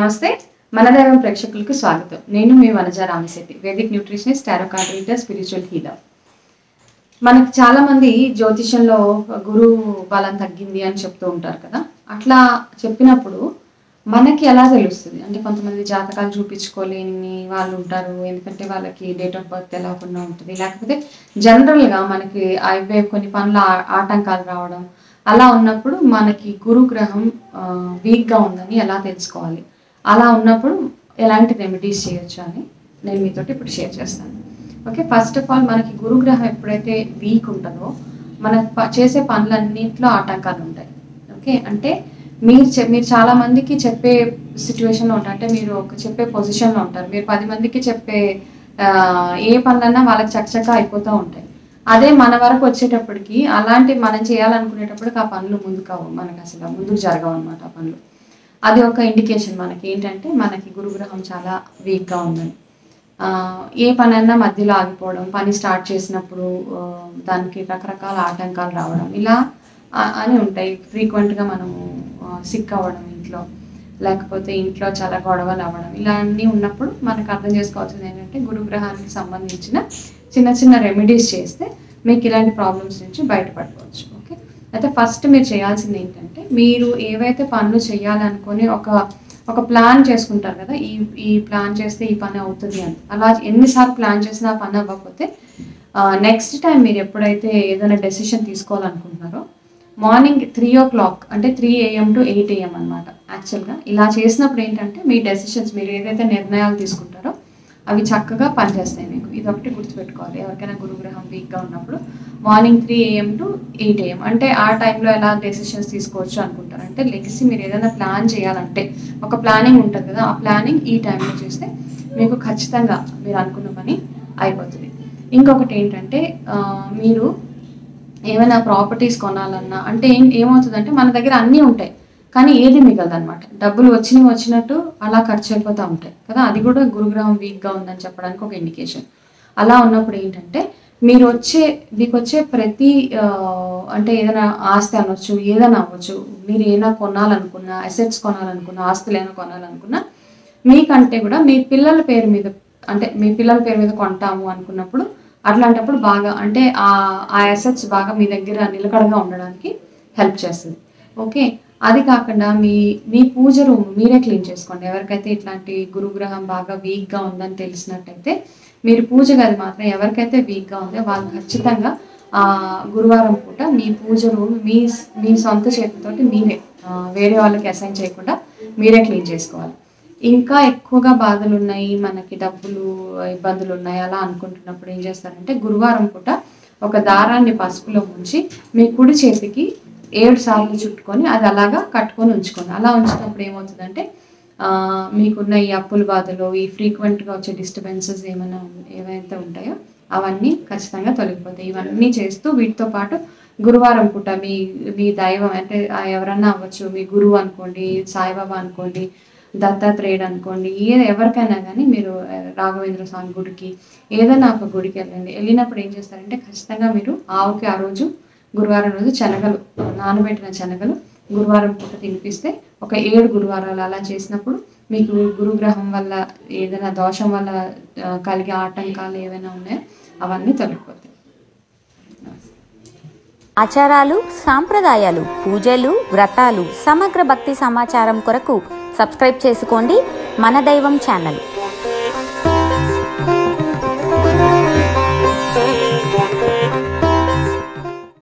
నమస్తే మన దైవం ప్రేక్షకులకు స్వాగతం నేను మీ Vanaja Ramasetti Vedic nutritionist tarot card reader spiritual healer మనకి చాలా మంది జ్యోతిషంలో గురువు బలం తగ్గింది అని చెప్తూ ఉంటారు కదా అట్లా చెప్పినప్పుడు మనకి ఎలా తెలుస్తుంది అంటే కొంతమంది జాతకాలు చూపించుకోలేని వాళ్ళు ఉంటారు ఎందుకంటే వాళ్ళకి డేట్ ఆఫ్ బర్త్ తెలవకుండా ఉంటుంది లేకపోతే జనరల్గా మనకి అవే కొన్ని పనుల ఆ- ఆటంకాలు రావడం అలా ఉన్నప్పుడు మనకి గురుగ్రహం వీక్గా ఉందని ఎలా తెలుసుకోవాలి అలా ఉన్నప్పుడు ఎలాంటి రెమెడీస్ చేయొచ్చు అని నేను మీతోటి ఇప్పుడు షేర్ చేస్తాను ఓకే ఫస్ట్ ఆఫ్ ఆల్ మనకి గురుగ్రహం ఎప్పుడైతే వీక్ ఉంటుందో మన ప- చేసే పనులన్నింటిలో ఆటంకాలు ఉంటాయి ఓకే అంటే మీరు చె- మీరు చాలా మందికి చెప్పే సిచ్యువేషన్లో ఉంటారు అంటే మీరు ఒక చెప్పే పొజిషన్లో ఉంటారు మీరు పది మందికి చెప్పే ఆ, ఏ పనులన్నా వాళ్ళకి చకచక అయిపోతూ ఉంటాయి అదే మన వరకు వచ్చేటప్పటికి అలాంటి మనం చేయాలనుకునేటప్పటికి ఆ పనులు ముందుకు అవ్వవు మనకి అసలు ముందుకు జరగవు అనమాట ఆ పనులు అది ఒక ఇండికేషన్ మనకి ఏంటంటే మనకి గురుగ్రహం చాలా వీక్గా ఉందని ఆ, ఏ పనైనా మధ్యలో ఆగిపోవడం పని స్టార్ట్ చేసినప్పుడు ఆ, దానికి రకరకాల ఆటంకాలు రావడం ఇలా ఆ- అని ఉంటాయి ఫ్రీక్వెంట్గా మనము సిక్ అవ్వడం ఇంట్లో లేకపోతే ఇంట్లో చాలా గొడవలు అవ్వడం ఇలా అన్నీ ఉన్నప్పుడు మనకు అర్థం చేసుకోవాల్సింది ఏంటంటే గురుగ్రహానికి సంబంధించిన చిన్న చిన్న రెమెడీస్ చేస్తే మీకు ఇలాంటి ప్రాబ్లమ్స్ నుంచి బయటపడవచ్చు ఓకే అయితే ఫస్ట్ మీరు చేయాల్సింది ఏంటంటే మీరు ఏవైతే పనులు చేయాలనుకొని ఒక ఒక ప్లాన్ చేసుకుంటారు కదా ఈ ఈ ప్లాన్ చేస్తే ఈ పని అవుతుంది అని అలా ఎన్నిసార్లు ప్లాన్ చేసినా ఆ పని అవ్వకపోతే నెక్స్ట్ టైం మీరు ఎప్పుడైతే ఏదైనా డెసిషన్ తీసుకోవాలనుకుంటున్నారో మార్నింగ్ త్రీ ఓ క్లాక్ అంటే three AM to eight AM అనమాట యాక్చువల్గా ఇలా చేసినప్పుడు ఏంటంటే మీ డెసిషన్స్ మీరు ఏదైతే నిర్ణయాలు తీసుకుంటారో అవి చక్కగా పనిచేస్తాయి మీకు ఇది ఒకటి గుర్తుపెట్టుకోవాలి ఎవరికైనా గురుగ్రహం వీక్గా ఉన్నప్పుడు morning three AM to eight AM అంటే ఆ టైంలో ఎలా డెసిషన్స్ తీసుకోవచ్చు అనుకుంటారు అంటే లెగసీ మీరు ఏదైనా ప్లాన్ చేయాలంటే ఒక ప్లానింగ్ ఉంటుంది కదా ఆ ప్లానింగ్ ఈ టైంలో చేస్తే మీకు ఖచ్చితంగా మీరు అనుకున్న పని అయిపోతుంది ఇంకొకటి ఏంటంటే ఆ, మీరు ఏమైనా ప్రాపర్టీస్ కొనాలన్నా అంటే ఏం ఏమవుతుందంటే మన దగ్గర అన్నీ ఉంటాయి కానీ ఏది మిగలదు అనమాట డబ్బులు వచ్చినవి వచ్చినట్టు అలా ఖర్చు అయిపోతూ ఉంటాయి కదా అది కూడా గురుగ్రహం వీక్గా ఉందని చెప్పడానికి ఒక ఇండికేషన్ అలా ఉన్నప్పుడు ఏంటంటే మీరు వచ్చే మీకు వచ్చే ప్రతి ఆ, అంటే ఏదైనా ఆస్తి అనొచ్చు ఏదైనా అవ్వచ్చు మీరు ఏదైనా కొనాలనుకున్నా అసెట్స్ కొనాలనుకున్నా ఆస్తులు ఏమైనా కొనాలనుకున్నా మీకంటే కూడా మీ పిల్లల పేరు మీద అంటే మీ పిల్లల పేరు మీద కొంటాము అనుకున్నప్పుడు అట్లాంటప్పుడు బాగా అంటే ఆ ఆ అసెట్స్ బాగా మీ దగ్గర నిలకడగా ఉండడానికి హెల్ప్ చేస్తుంది ఓకే అది కాకుండా మీ మీ పూజ రూమ్ మీరే క్లీన్ చేసుకోండి ఎవరికైతే ఇట్లాంటి గురుగ్రహం బాగా వీక్గా ఉందని తెలిసినట్టయితే మీరు పూజ గది మాత్రం ఎవరికైతే వీక్గా ఉందో వాళ్ళు ఖచ్చితంగా ఆ గురువారం పూట మీ పూజ రూమ్ మీ మీ సొంత చేతితోటి మీరే ఆ, వేరే వాళ్ళకి అసైన్ చేయకుండా మీరే క్లీన్ చేసుకోవాలి ఇంకా ఎక్కువగా బాధలు ఉన్నాయి మనకి డబ్బులు ఇబ్బందులు ఉన్నాయి అలా అనుకుంటున్నప్పుడు ఏం చేస్తారంటే గురువారం పూట ఒక దారాన్ని పసుపులో ముంచి మీ కుడి చేతికి ఏడు సార్లు చుట్టుకొని అది అలాగా కట్టుకొని ఉంచుకోండి అలా ఉంచినప్పుడు ఏమవుతుందంటే ఆ, మీకున్న ఈ అప్పుల బాధలు ఈ ఫ్రీక్వెంట్గా వచ్చే డిస్టర్బెన్సెస్ ఏమైనా ఉన్- ఏవైతే ఉంటాయో అవన్నీ ఖచ్చితంగా తొలగిపోతాయి ఇవన్నీ చేస్తూ వీటితో పాటు గురువారం పూట మీ మీ దైవం అంటే ఆ ఎవరన్నా అవ్వచ్చు మీ గురువు అనుకోండి సాయిబాబా అనుకోండి దత్తాత్రేయుడు అనుకోండి ఏ ఎవరికైనా కానీ మీరు ఆ, రాఘవేంద్ర స్వామి గుడికి ఏదైనా ఒక గుడికి వెళ్ళండి వెళ్ళినప్పుడు ఏం చేస్తారంటే ఖచ్చితంగా మీరు ఆవుకి ఆ రోజు గురువారం రోజు శనగలు నానబెట్టిన శనగలు గురువారం పూట తినిపిస్తే ఒక ఏడు గురువారాలు అలా చేసినప్పుడు మీకు గురుగ్రహం వల్ల ఏదైనా దోషం వల్ల ఆ, కలిగే ఆటంకాలు ఏవైనా ఉన్నాయో అవన్నీ తొలగిపోతాయి ఆచారాలు సాంప్రదాయాలు పూజలు వ్రతాలు సమగ్ర భక్తి సమాచారం కొరకు సబ్స్క్రైబ్ చేసుకోండి మన దైవం ఛానల్